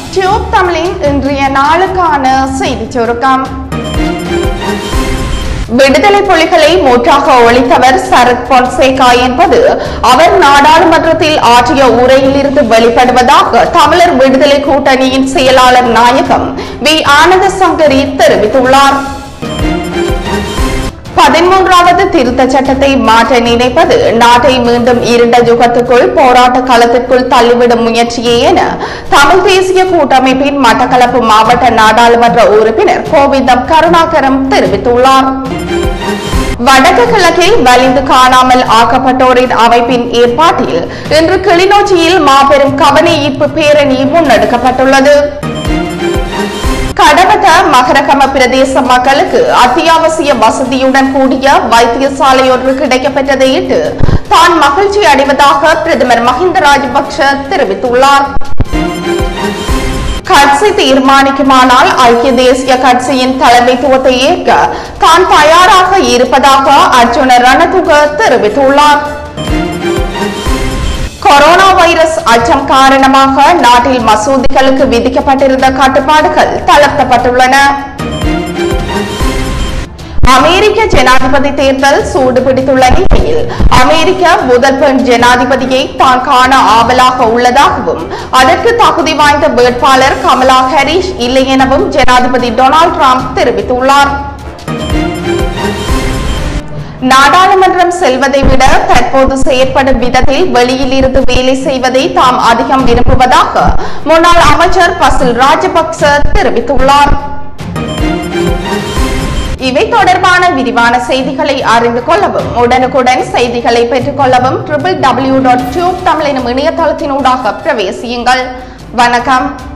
tube தமிழின் இன்றைய நாளுக்கான செய்தி சுருக்கம் விடுதலை புலிகளை மூற்றாக ஒழித்தவர் சரத் பொன்சேகா என்பது அவர் நாடாளுமன்றத்தில் ஆற்றிய உரையிலிருந்து வெளிப்படுவதாக தமிழர் விடுதலை கூட்டணியின் செயலாளர் நாயகம் வி ஆனந்த சங்கரி தெரிவித்துள்ளார் பதிமூன்றாவது திருத்த சட்டத்தை மாற்ற நினைப்பது நாட்டை மீண்டும் இருண்ட யுகத்துக்குள் போராட்ட களத்திற்குள் தள்ளிவிடும் முயற்சியே என தமிழ் தேசிய கூட்டமைப்பின் மட்டக்களப்பு மாவட்ட நாடாளுமன்ற உறுப்பினர் கோவிந்தம் கருணாகரம் தெரிவித்துள்ளார் வடக்கு கிழக்கில் வலிந்து காணாமல் ஆக்கப்பட்டோரின் அமைப்பின் ஏற்பாட்டில் இன்று கிளிநொச்சியில் மாபெரும் கவன ஈர்ப்பு பேரணி முன்னெடுக்கப்பட்டுள்ளது கடவத மகரகம பிரதேச மக்களுக்கு அத்தியாவசிய வசதியுடன் கூடிய வைத்தியசாலை ஒன்று கிடைக்கப்பெற்றதையிட்டு தான் மகிழ்ச்சி அடைவதாக பிரதமர் மஹிந்த ராஜபக்ஷ தெரிவித்துள்ளார் கட்சி தீர்மானிக்குமானால் ஐக்கிய தேசிய கட்சியின் தலைமைத்துவத்தை ஏற்க தான் தயாராக இருப்பதாக அர்ஜுன ரணதுக தெரிவித்துள்ளார் கொரோனா வைரஸ் அச்சம் காரணமாக நாட்டில் மசூதிகளுக்கு விதிக்கப்பட்டிருந்த கட்டுப்பாடுகள் தளர்த்தப்பட்டுள்ளன அமெரிக்க ஜனாதிபதி தேர்தல் சூடுபிடித்துள்ள நிலையில் அமெரிக்க முதல் பெண் ஜனாதிபதியை தான் காண ஆவலாக உள்ளதாகவும் அதற்கு தகுதி வாய்ந்த வேட்பாளர் கமலா ஹாரிஸ் இல்லை எனவும் ஜனாதிபதி டொனால்ட் ட்ரம்ப் தெரிவித்துள்ளார் நாடாளுமன்றம் செல்வதை விட தற்போது செயற்படும் விதத்தில் வெளியில் இருந்து வேலை செய்வதை தாம் அதிகம் விரும்புவதாக முன்னாள் அமைச்சர் பசில் ராஜபக்ச தெரிவித்துள்ளார் இவை தொடர்பான விரிவான செய்திகளை அறிந்து கொள்ளவும் உடனுக்குடன் செய்திகளை பெற்றுக் கொள்ளவும் triple W dot tube Tamil எனும் இணையதளத்தினூடாக பிரவேசியுங்கள் வணக்கம்